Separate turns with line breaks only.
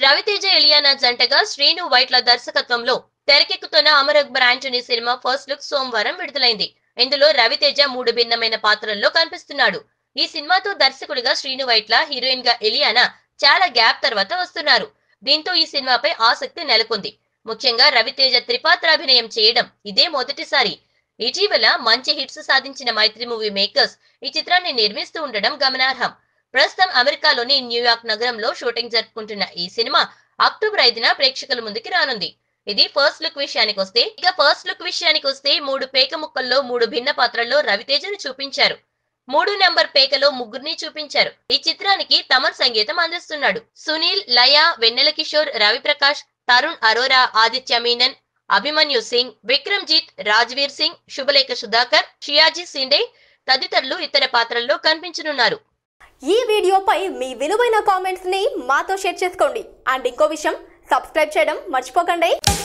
రవితేజ ఎలియానా జంటగా శ్రీను వైట్ల దర్శకత్వంలో తెరకెక్కుతున్న Amar Akbar Antony cinema first look సోమవారం విడుదలైంది ఇందులో రవితేజ మూడు భిన్నమైన పాత్రల్లో కనిపిస్తున్నాడు ఈ సినిమాతో దర్శకుడిగా శ్రీను వైట్ల హీరోయిన్ గా ఎలియానా చాలా గ్యాప్ తర్వాత వస్తున్నారు దీంతో ఈ సినిమాపై ఆసక్తి నెలకొంది ముఖ్యంగా రవితేజ త్రిపాత్రాభినయం చేయడం ఇదే మొదటిసారి ఇటీవల మంచి హిట్స్ సాధించిన మైత్రి మూవీ మేకర్స్ ఈ చిత్రాన్ని నిర్మిస్తూ ఉండడం గమనార్హం ప్రస్తుతం అమెరికాలోని న్యూయార్క్ నగరంలో షూటింగ్ జరుపుకుంటున్న ఈ సినిమా అక్టోబర్ ఐదున ప్రేక్షకుల ముందుకి రానుంది ఇది ఫస్ట్ లుక్ విషయానికి వస్తే ఇక ఫస్ట్ లుక్ విషయానికి వస్తే మూడు పేక ముక్కల్లో మూడు భిన్న పాత్రల్లో రవితేజను చూపించారు మూడు నెంబర్ పేకలో ముగ్గురిని చూపించారు ఈ చిత్రానికి తమన్ సంగీతం అందిస్తున్నాడు సునీల్ లయ వెన్నెల కిషోర్ రవిప్రకాష్ తరుణ్ అరోరా ఆదిత్య మీనన్ అభిమన్యు సింగ్ విక్రమ్జీత్ రాజ్వీర్ సింగ్ శుభలేఖ సుధాకర్ షియాజీ సిండే తదితరులు ఇతర పాత్రల్లో కనిపించనున్నారు
ఈ వీడియోపై మీ విలువైన కామెంట్స్ ని మాతో షేర్ చేసుకోండి అండ్ ఇంకో విషయం సబ్స్క్రైబ్ చేయడం మర్చిపోకండి